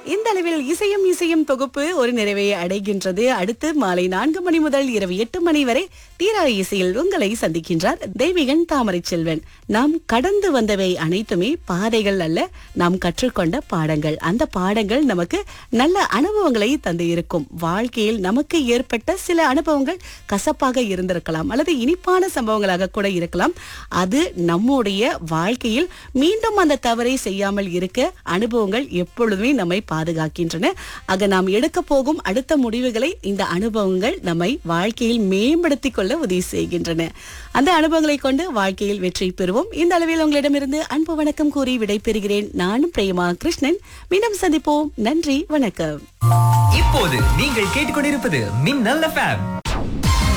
இந்த அளவில் இசையும் இசையும் தொகுப்பு ஒரு நிறைவை அடைகின்றது அடுத்து மாலை நான்கு மணி முதல் இரவு எட்டு மணி வரை தீரா இசையில் உங்களை சந்திக்கின்றார் தெய்வீகன் தாமரை செல்வன் நாம் கடந்து வந்தவை அனைத்துமே பாதைகள் அல்ல நாம் கற்றுக்கொண்ட பாடங்கள் அந்த பாடங்கள் நமக்கு நல்ல அனுபவங்களை தந்து இருக்கும் வாழ்க்கையில் நமக்கு ஏற்பட்ட சில அனுபவங்கள் கசப்பாக இருந்திருக்கலாம் அல்லது இனிப்பான சம்பவங்களாக கூட இருக்கலாம் அது நம்முடைய வாழ்க்கையில் மீண்டும் அந்த தவறை செய்யாமல் இருக்க அனுபவங்கள் எப்பொழுதுமே நம்மை பாதுகாக்கின்றன ஆக நாம் எடுக்க போகும் அடுத்த முடிவுகளை இந்த அனுபவங்கள் நம்மை வாழ்க்கையில் மேம்படுத்திக் கொள்ள உதவி செய்கின்றன அந்த அனுபவங்களை கொண்டு வாழ்க்கையில் வெற்றி பெறுவோம் இந்த அளவில் உங்களிடமிருந்து அன்பு வணக்கம் கூறி விடைபெறுகிறேன் நானும் பிரேமா கிருஷ்ணன் மீண்டும் சந்திப்போம் நன்றி வணக்கம் இப்போது நீங்கள் கேட்டுக்கொண்டிருப்பது மின்னல் எஃப்எம்